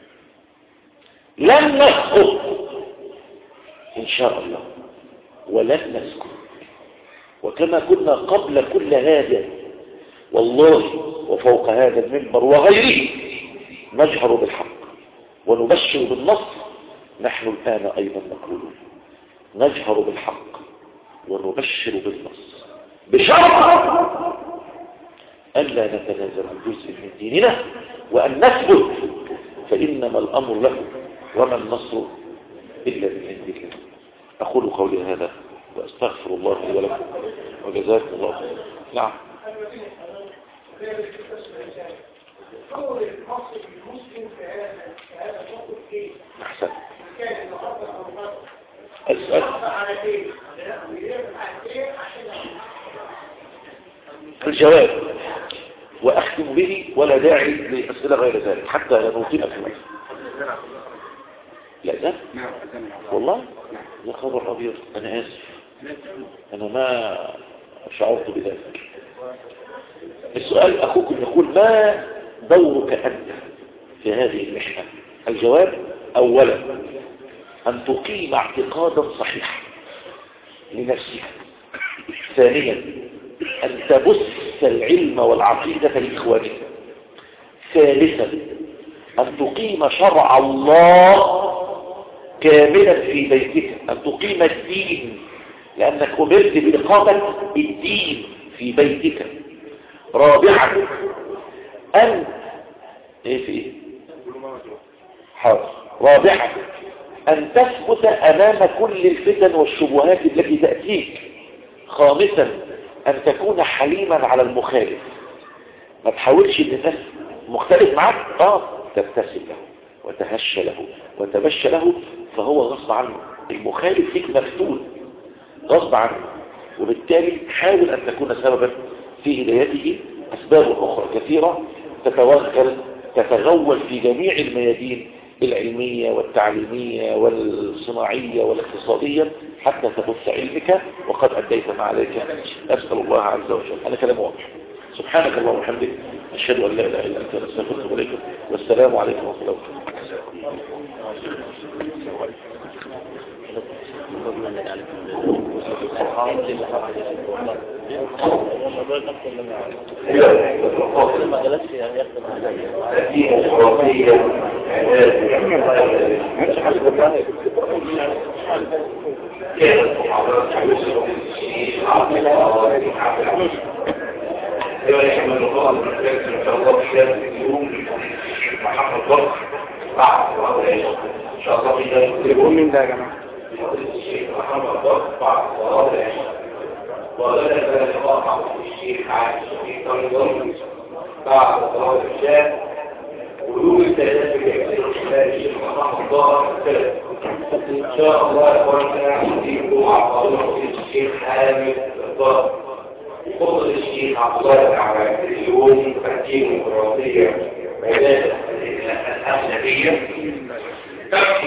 S2: لن نسقط إن شاء الله ولن نسكت وكما كنا قبل كل هذا والله وفوق هذا المنبر وغيره نجهر بالحق ونبشر بالنصر نحن الآن أيضا نقول نجهر بالحق ونبشر بالنصر بشرط ألا نتنازل عن جزء من ديننا وأن نثبت فإنما الأمر له وما النصر إلا من عند الله أقول قولي هذا وأستغفر الله لي ولكم وجزاكم الله خيرا نعم
S3: دور المصري المسلم في هذا في هذا الموقف ايه؟
S2: أحسن
S3: كان المحافظ او المصري
S2: السؤال
S3: على ايه؟ ويعمل على ايه عشان
S2: الجواب وأختم به ولا داعي لأسئلة غير ذلك حتى لا نطيل في المجلس لا ده والله يا خبر أبيض أنا آسف أنا ما شعرت بذلك السؤال أخوكم يقول ما دورك أنت في هذه المحنة الجواب أولا أن تقيم اعتقادا صحيحا لنفسك ثانيا أن تبث العلم والعقيدة لإخوانك ثالثا أن تقيم شرع الله كاملا في بيتك أن تقيم الدين لأنك أمرت بإقامة الدين في بيتك رابعا أن إيه في إيه؟ حاضر رابعا أن تثبت أمام كل الفتن والشبهات التي تأتيك خامسا أن تكون حليما على المخالف ما تحاولش ان الناس مختلف معك اه تبتسم له وتهش له وتبش له فهو غصب عنه المخالف فيك مفتون غصب عنه وبالتالي حاول أن تكون سببا في هدايته أسباب أخرى كثيرة تتوغل تتغول في جميع الميادين العلمية والتعليمية والصناعية والاقتصادية حتى تبث علمك وقد أديت ما عليك أسأل الله عز وجل أنا كلام واضح سبحانك اللهم وبحمدك أشهد أن لا إله إلا أنت نستغفرك إليكم والسلام عليكم ورحمة الله
S1: الدين الوصية كانت محاضرات يحمل الله المحتاج ان شاء الله بشهادة اليوم محمد بكر بعد صلاة العشاء ان شاء الله في ذلك
S4: تليفون مين ده يا جماعة؟
S1: الشيخ محمد بكر بعد صلاة العشاء وذلك لقاء مع الشيخ عادل الشيخ طيب بعد صلاة العشاء ولوم الثلاثة في خلال الشيخ محمد بكر الثلاث ان شاء الله يا اخوانا عندي مع قانون الشيخ حامد الضرب خطط الشيخ عبد الله العباد اليوم تحكيم الديمقراطية عبادة الأجنبية